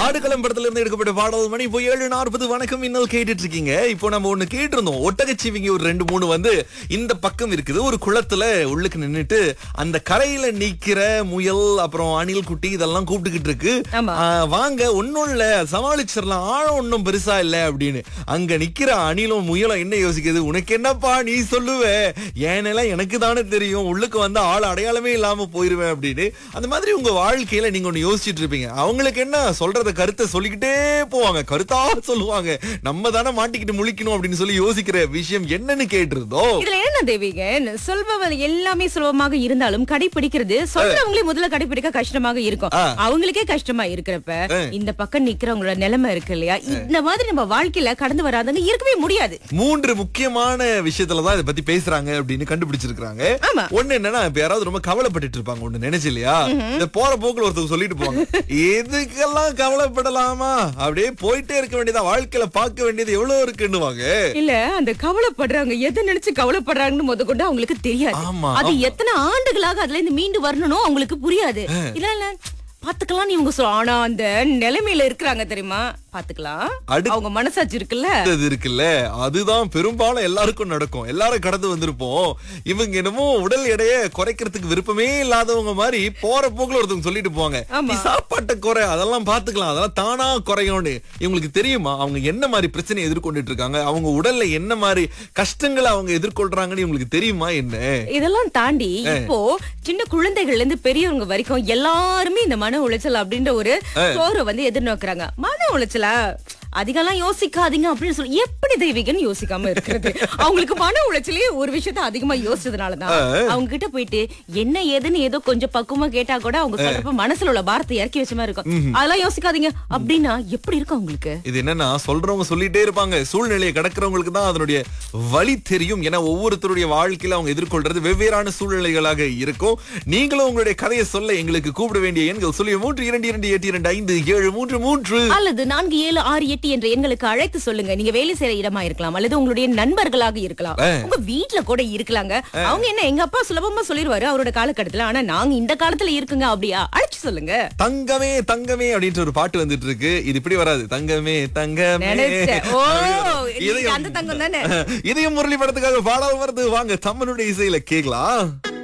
ஆடுகளம் படத்துல இருந்து எடுக்கப்பட்ட பாடல் மணி இப்போ ஏழு நாற்பது வணக்கம் இன்னல் கேட்டுட்டு இருக்கீங்க இப்போ நம்ம ஒண்ணு கேட்டிருந்தோம் ஒட்டகச்சிவிங்க ஒரு ரெண்டு மூணு வந்து இந்த பக்கம் இருக்குது ஒரு குளத்துல உள்ளுக்கு நின்னுட்டு அந்த கரையில நிக்கிற முயல் அப்புறம் அணில் குட்டி இதெல்லாம் கூப்பிட்டுக்கிட்டு இருக்கு ஆமா. ஆ, வாங்க ஒன்னும் இல்ல சமாளிச்சிடலாம் ஆழம் ஒன்னும் பெருசா இல்ல அப்படின்னு அங்க நிக்கிற அணிலும் முயலும் என்ன யோசிக்குது உனக்கு என்னப்பா நீ சொல்லுவ ஏனெல்லாம் எனக்கு தானே தெரியும் உள்ளுக்கு வந்து ஆள் அடையாளமே இல்லாம போயிருவேன் அப்படின்னு அந்த மாதிரி உங்க வாழ்க்கையில நீங்க ஒண்ணு யோசிச்சுட்டு இருப்பீங்க அவங்களுக்கு என்ன சொல்றத கருத்தை சொல்லிக்கிட்டே போவாங்க கருத்தா சொல்லுவாங்க நம்ம தானே மாட்டிக்கிட்டு முழிக்கணும் அப்படின்னு சொல்லி யோசிக்கிற விஷயம் என்னன்னு கேட்டிருந்தோம் இதுல என்ன தேவிகன் சொல்பவர் எல்லாமே சுலபமாக இருந்தாலும் கடைபிடிக்கிறது சொல்றவங்களே முதல்ல கடைபிடிக்க கஷ்டமாக இருக்கும் ஆ. அவங்களுக்கே கஷ்டமா இருக்கிறப்ப இந்த பக்கம் நிக்கிறவங்களோட நிலைமை இருக்கு இல்லையா இந்த மாதிரி நம்ம வாழ்க்கையில கடந்து வராதவங்க இருக்கவே முடியாது மூன்று முக்கியமான விஷயத்துலதான் இதை பத்தி பேசுறாங்க அப்படின்னு கண்டுபிடிச்சிருக்காங்க ஆமா. ஒண்ணு என்னன்னா இப்ப யாராவது ரொம்ப கவலைப்பட்டுட்டு இருப்பாங்க ஒண்ணு நினைச்சு இல்லையா இந்த போற போக்குல ஒருத்தர் சொல்லிட்டு போவாங்க எதுக்கெல்லாம் கவலைப்படலாமா அப்படியே போயிட்டே இருக்க வேண்டியதா வாழ்க்கையில பார்க்க வேண்டியது எவ்வளவு இருக்குன்னுவாங்க இல்ல அந்த கவலைப்படுறாங்க எதை நினைச்சு கவலைப்படுறாங்கன்னு முத கொண்டு அவங்களுக்கு தெரியாது ஆமா, அது ஆமா. எத்தனை ஆண்டுகளாக அதுல இருந்து மீண்டு வரணும் அவங்களுக்கு புரியாது இல்ல இல்ல பாத்துக்கலாம் இவங்க சொ- ஆனா அந்த நிலைமையில இருக்கிறாங்க தெரியுமா பாத்துக்கலாம் அடுத்து- அவங்க மனசாட்சி இருக்குல்ல இது இருக்குல்ல அதுதான் பெரும்பாலும் எல்லாருக்கும் நடக்கும் எல்லாரும் கடந்து வந்திருப்போம் இவங்க என்னமோ உடல் எடையை குறைக்கிறதுக்கு விருப்பமே இல்லாதவங்க மாதிரி போற போக்குல ஒருத்தவங்க சொல்லிட்டு போவாங்க ஆமா. நீ சாப்பாட்டை குறை அதெல்லாம் பாத்துக்கலாம் அதெல்லாம் தானா குறையும்னு இவங்களுக்கு தெரியுமா அவங்க என்ன மாதிரி பிரச்சனையை எதிர்கொண்டுட்டு இருக்காங்க அவங்க உடல்ல என்ன மாதிரி கஷ்டங்களை அவங்க எதிர்கொள்றாங்கன்னு இவங்களுக்கு தெரியுமா என்ன இதெல்லாம் தாண்டி இப்போ சின்ன குழந்தைகள்ல இருந்து பெரியவங்க வரைக்கும் எல்லாருமே இந்த மன உளைச்சல் அப்படின்ற ஒரு சோறு வந்து எதிர்நோக்குறாங்க மன உளைச்சலா அதிகம்லாம் யோசிக்காதீங்க அப்படின்னு சொல்லி எப்படி தெய்வீகன்னு யோசிக்காம இருக்கிறது அவங்களுக்கு மன உளைச்சலே ஒரு விஷயத்த அதிகமா யோசிச்சதுனாலதான் அவங்க கிட்ட போயிட்டு என்ன ஏதுன்னு ஏதோ கொஞ்சம் பக்குவமா கேட்டா கூட அவங்க சொல்றப்ப மனசுல உள்ள வார்த்தை இறக்கி வச்ச மாதிரி இருக்கும் அதெல்லாம் யோசிக்காதீங்க அப்படின்னா எப்படி இருக்கும் அவங்களுக்கு இது என்னன்னா சொல்றவங்க சொல்லிட்டே இருப்பாங்க சூழ்நிலையை கடக்கிறவங்களுக்கு தான் அதனுடைய வழி தெரியும் ஏன்னா ஒவ்வொருத்தருடைய வாழ்க்கையில அவங்க எதிர்கொள்றது வெவ்வேறான சூழ்நிலைகளாக இருக்கும் நீங்களும் உங்களுடைய கதையை சொல்ல எங்களுக்கு கூப்பிட வேண்டிய எண்கள் சொல்லி மூன்று இரண்டு இரண்டு எட்டு இரண்டு ஐந்து ஏழு மூன்று மூன்று அல்லது நான்கு ஏழு ஆறு எட்டு என்ற எண்களுக்கு அழைத்து சொல்லுங்க நீங்க வேலை செய்யற இடமா இருக்கலாம் அல்லது உங்களுடைய நண்பர்களாக இருக்கலாம் உங்க வீட்ல கூட இருக்கலாங்க அவங்க என்ன எங்க அப்பா சுலபமா சொல்லிருவாரு அவரோட காலகட்டத்துல ஆனா நாங்க இந்த காலத்துல இருக்குங்க அப்படியா அழைச்சு சொல்லுங்க தங்கமே தங்கமே அப்படின்ற ஒரு பாட்டு வந்துட்டு இருக்கு இது இப்படி வராது தங்கமே தங்கமே நினைச்சேன். ஓ, இதயம் அந்த தங்கம் தானே இதயம் முரளி படத்துக்காக பாடல் வருது வாங்க தம்மனுடைய இசையில கேக்கலாம்